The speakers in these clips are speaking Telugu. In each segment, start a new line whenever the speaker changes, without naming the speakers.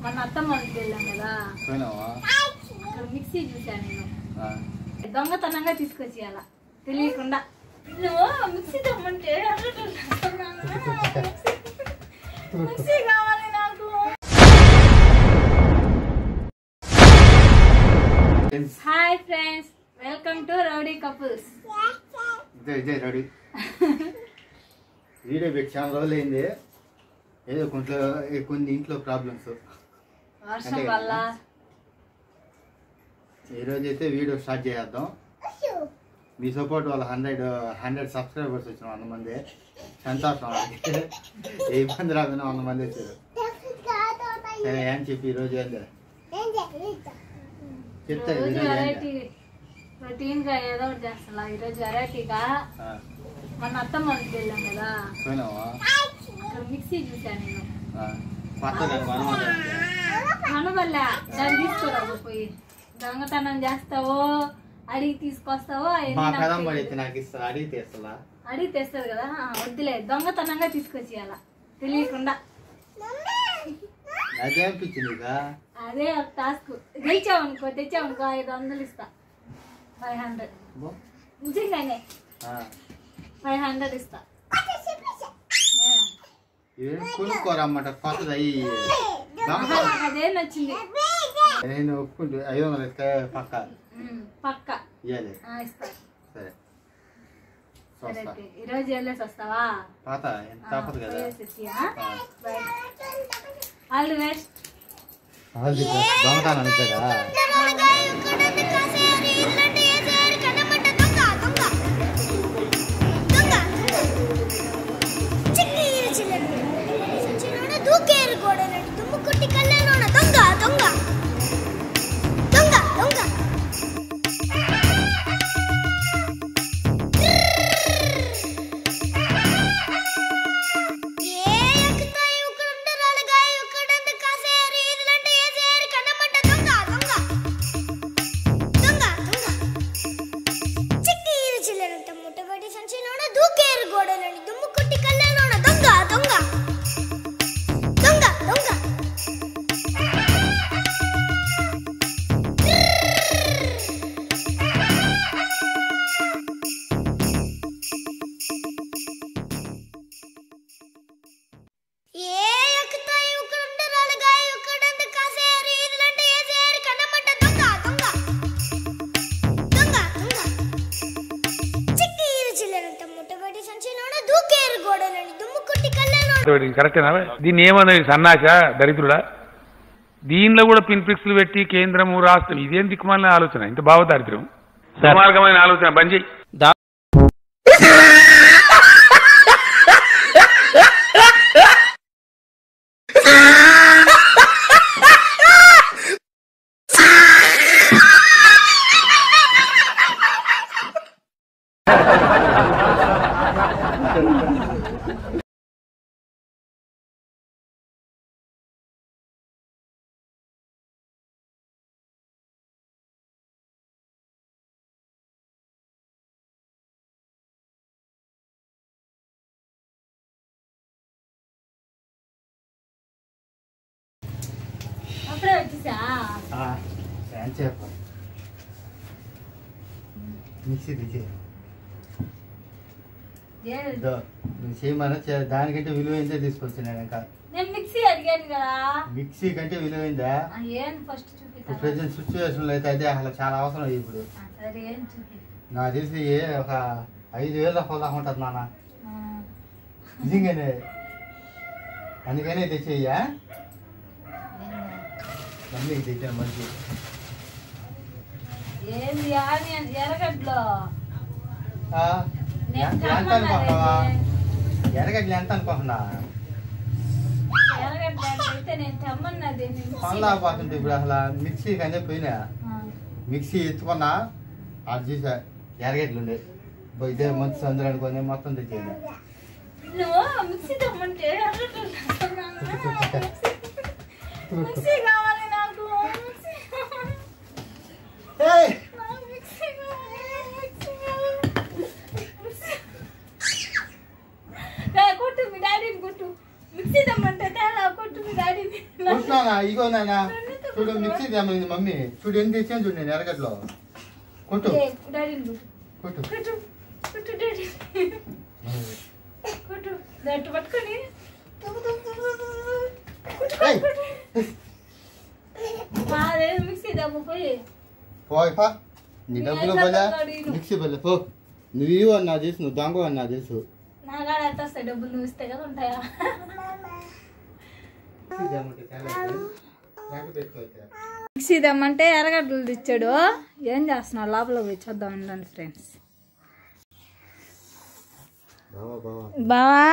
మన అత్తమ్మ వాళ్ళకి వెళ్ళాం కదా
పోయినావా
అక్కడ మిక్సీ చూసాను నేను
ఆ.
దొంగతనంగా తీసుకొచ్చి అలా తెలియకుండా నువ్వు మిక్సీ తెమ్మంటే మిక్సీ కావాలి నాకు
friends,
hi friends welcome to rowdy couples
ఇదే ఇదే రెడీ వీడియో పెట్టి చాలా రోజులు అయింది ఏదో కొంచెం కొన్ని ఇంట్లో ప్రాబ్లమ్స్
వర్షం
అంటే
వల్ల
ఈరోజు అయితే వీడియో స్టార్ట్ చేద్దాం మీ సపోర్ట్ వాళ్ళ హండ్రెడ్ హండ్రెడ్ సబ్స్క్రైబర్స్ వచ్చిన వంద మంది సంతోషం వాళ్ళకి ఏ ఇబ్బంది రాకుండా వంద మంది వచ్చారు సరే ఏం చెప్పి ఈరోజు ఏంది చెప్తారు
రోజు
ఈరోజు
వెరైటీ
ఏంది
రొటీన్ గా ఏదో ఒకటి చేస్తా ఈరోజు వెరైటీగా
ఆ,
మన అత్తమ్మ వాళ్ళకి వెళ్ళాం కదా
పోయినావా
అక్కడ మిక్సీ చూసాను నేను
ఆ, కొత్తగా కొనమని
అనవల్ల దాన్ని తీసుకోరాదు పోయి దొంగతనం చేస్తావో అడిగి తీసుకొస్తావో అవన్నీ
మా
నాకు
పెదం
తెలియదు.
పడితే నాకు ఇస్తా అడిగితే ఇస్తా
అడిగి తెస్తుంది కదా ఆ, వద్దులే దొంగతనంగా తీసుకొచ్చి అలా తెలియకుండా
అదే అనిపించింది ఇక
అదే ఒక టాస్క్ గెలిచావనుకో తెచ్చావనుకో ఐదు వందలు ఇస్తా ఫైవ్ హండ్రెడ్
బో.
నిజంగానే
ఆ,
ఫైవ్ హండ్రెడ్ ఇస్తా ఏ,
ఇవేం కొనుక్కోరమ్మట కొత్తది అయ్యి
ఆహా, నాకు అదే నచ్చింది
నేను ఒప్పుకుంటే ఐదు వందలు ఇస్తే పక్క
ఉమ్, పక్క
ఇవ్వాలి
ఆ, ఇస్తా
సరే
సరే
చూస్తా
అయితే. ఈరోజు వెళ్ళేసి వస్తావా
పాత ఎంత తప్పదు కదా ఆ.
ఆల్ ది బెస్ట్
అది దొంగతనం అంతేగా
దూకేరు గోడలంటే దుమ్ము కొట్టి కళ్ళలోన దొంగ దొంగ దొంగ దొంగ ఏ ఎక్కుతాయి ఉక్కడుండరాలుగా ఉక్కడంత కాసేరు ఇదిలంటే ఏసేరు కన్నమంట దొంగ దొంగ దొంగ దొంగ చిక్కి ఇది చిల్లరంత ముట్టబడి సంచిలోన దూకేరు గోడలని దుమ్ము కొట్టి కళ్ళలోన దొంగ దొంగ దొంగ దొంగ ఏ ఎక్కుతాయి ఉక్కడుండరాలుగా ఉక్కడంత కాసేరు ఇదిలంటే ఏసేరు కన్నమంట దొంగ దొంగ దొంగ దొంగ చిక్కి ఇది చిల్లరంత ముట్టబడి సంచిలోన దూకేరు గోడలని దుమ్ము కొట్టి కళ్ళలోన
ఇది కరెక్టేనా దీన్ని ఏమన్నది సన్నాస దరిద్రుడా దీనిలో కూడా పిన్ ఫిక్స్లు పెట్టి కేంద్రము రాష్ట్రం ఇదేం దిక్కుమాలిన ఆలోచన ఇంత భావ దారిద్ర్యం దుర్మార్గమైన ఆలోచన బంద్ చేయి
అప్పుడే వచ్చేసా
ఆ, ఏం చెప్పు మిక్సీ తెచ్చి
ఏ-
ఇదో, నువ్వు చేయమని చే- దానికంటే విలువైందే తీసుకొచ్చి నేను ఇంకా
నేను మిక్సీ అడిగాను కదా
మిక్సీ కంటే విలువైందా
ఆ, ఏం ఫస్ట్
ఇప్పుడు
చూపిస్తా
ప్రజెంట్ సిచ్యువేషన్లో అయితే అదే అసలు చాలా అవసరం ఇప్పుడు
సరే ఏం చూపి
నాకు తెలిసి ఏ ఒక ఐదు వేల దాకా ఉంటుంది నాన్న
ఆ,
నిజంగానే అందుకనే తెచ్చేయ్యా మళ్ళీ తెచ్చాను మంచి
ఏంది ఆనియన్ ఎర్రగడ్డలో
ఆ,
నేను
ఎంత ఎంత అనుకుంటున్నావా
తెమ్మన్నది
ఎరగడ్లు ఎంత అనుకుంటున్నా
ఎర్రగడ్డ అయితే నేను తెమ్మన్నది నేను మిక్సీ
పనులు పోతుంటే ఇప్పుడు అసలు మిక్సీ కానీ పోయినా
ఆ,
మిక్సీ ఎత్తుకున్నా అది చూసా ఎరగడ్లు ఉండే బో ఇదే మంచి సందులు అనుకొని మొత్తం తెచ్చేయండి
నువ్వు మిక్సీ తెమ్మంటే ఎర్రగడ్డలు తెస్తున్నాను. మిక్సీ కావాలి నాకు మిక్సీ కావాలి. నాకు మిక్సీ కావాలి, మిక్సీ కావాలి. మిక్సీ. రే, కొట్టు మీ డాడీని కొట్టు మిక్సీ తెమ్మంటే తేలా కొట్టు మీ డాడీని
కొట్టినావు ఇగో నాయన చూడు మిక్సీ తెమ్మనింది మమ్మీ చూడు ఎన్ని తెచ్చాను చూడు నేను ఎరగట్లో కొట్టు
ఏ, డాడీని కొట్టు
కొట్టు
కొట్టు కొట్టు డాడీ కొట్టు దట్టు పట్టుకొని
ఏయ్,
అదే మిక్సీ దమ్ము పోయి
పోయ్ పా నీ
నీ
డబ్బులు
ఐదు
బోలే
వందలు అడిగిను.
మిక్సీ బోలే పో నువ్వు ఇవ్వు అన్నా తెలుసు నువ్వు దొంగ అన్నా తెలుసు
నా కాడ ఎంత వస్తాయి డబ్బులు నువ్వు ఇస్తే కదా ఉంటాయా
మిక్సీ తెమ్మంటే తేలేదు. లెక్క పెట్టుకోవచ్చు.
మిక్సీ దమ్మంటే ఎర్రగడ్డలు తెచ్చాడు ఏం చేస్తున్నావు లోపల పోయి చూద్దాం ఉండండి ఫ్రెండ్స్
బావా బావా
బావా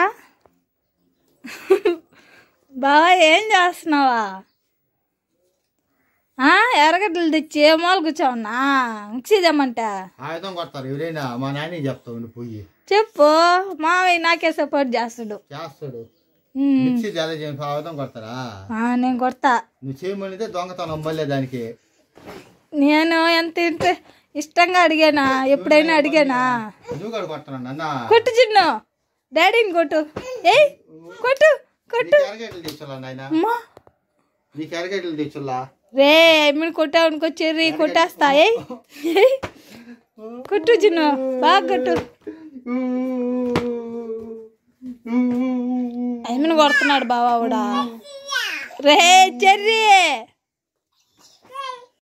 బావా ఏం చేస్తున్నావా ఆ, ఎర్రగడ్డలు తెచ్చి ఏ మూల కూర్చోవున్నా మిక్సీ తెమ్మంట
ఆయుధం కొడతారు ఎవరైనా మా నాయన చెప్తావు నువ్వు పోయి
చెప్పు మావయ్య నాకే సపోర్ట్ చేస్తాడు
చేస్తాడు
ఉమ్.
మిక్సీ చాలా చేసి ఆయుధం కొడతారా
ఆ, నేను కొడతా
నువ్వు చేయమనిదే దొంగతనం మళ్ళీ దానికి
నేను ఎంత ఇంత ఇష్టంగా అడిగానా ఎప్పుడైనా అడిగానా
నువ్వు కూడా కొడుతున్నాను అన్న
కొట్టు చిన్ను డాడీని కొట్టు ఏయ్ కొట్టు కొట్టు
నీకు ఎరగేట్లు తెచ్చులా నాయన
అమ్మా
నీకు ఎరగేట్లు తెచ్చులా
రే ఎమ్మిని కొట్టావనుకో చెర్రి కొట్టేస్తా ఏయ్ ఏయ్. కొట్టు చిన్ను బాగా కొట్టు ఎమ్మిని కొడుతున్నాడు బావా కూడా రే చెర్రి